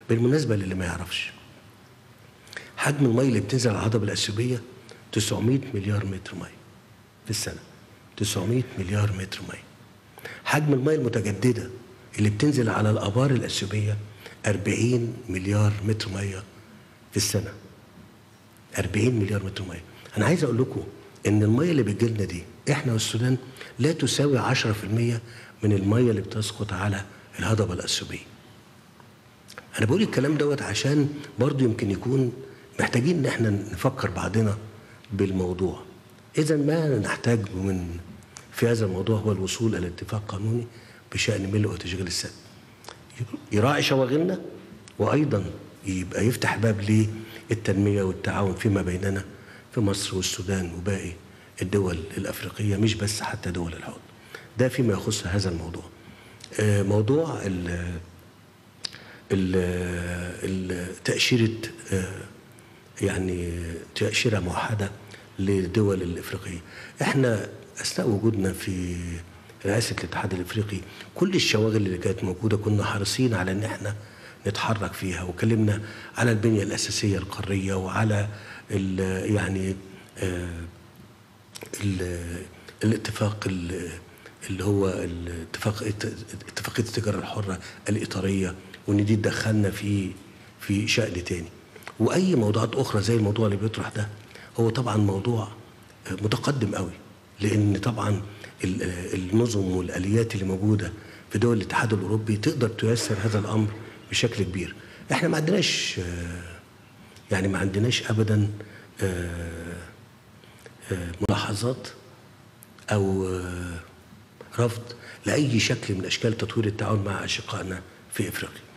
بالمناسبه للي ما يعرفش حجم الميه اللي بتنزل على الهضبه الاثيوبيه 900 مليار متر ميه في السنه 900 مليار متر ميه حجم الميه المتجدده اللي بتنزل على الابار الاثيوبيه 40 مليار متر ميه في السنه 40 مليار متر ميه انا عايز اقول لكم ان الميه اللي بتجي لنا دي احنا والسودان لا تساوي 10% من الميه اللي بتسقط على الهضبه الاثيوبيه انا بقول الكلام دوت عشان برضو يمكن يكون محتاجين ان احنا نفكر بعضنا بالموضوع اذا ما نحتاج من في هذا الموضوع هو الوصول الى اتفاق قانوني بشان ملء وتشغيل السد يراعي شواغلنا وايضا يبقى يفتح باب للتنميه والتعاون فيما بيننا في مصر والسودان وباقي الدول الافريقيه مش بس حتى دول الحوض ده فيما يخص هذا الموضوع آه، موضوع ال ال تأشيرة آه، يعني تأشيرة موحدة للدول الإفريقية احنا أثناء وجودنا في رئاسة الاتحاد الإفريقي كل الشواغل اللي كانت موجودة كنا حريصين على إن احنا نتحرك فيها وكلمنا على البنية الأساسية القارية وعلى ال يعني آه، ال الاتفاق اللي هو الاتفاق اتفاقية التجارة الحرة الإطارية وان دي تدخلنا في في شأن تاني واي موضوعات اخرى زي الموضوع اللي بيطرح ده هو طبعا موضوع متقدم قوي لان طبعا النظم والاليات اللي موجوده في دول الاتحاد الاوروبي تقدر تيسر هذا الامر بشكل كبير احنا ما عندناش يعني ما عندناش ابدا ملاحظات او رفض لاي شكل من اشكال تطوير التعاون مع اشقائنا في افريقيا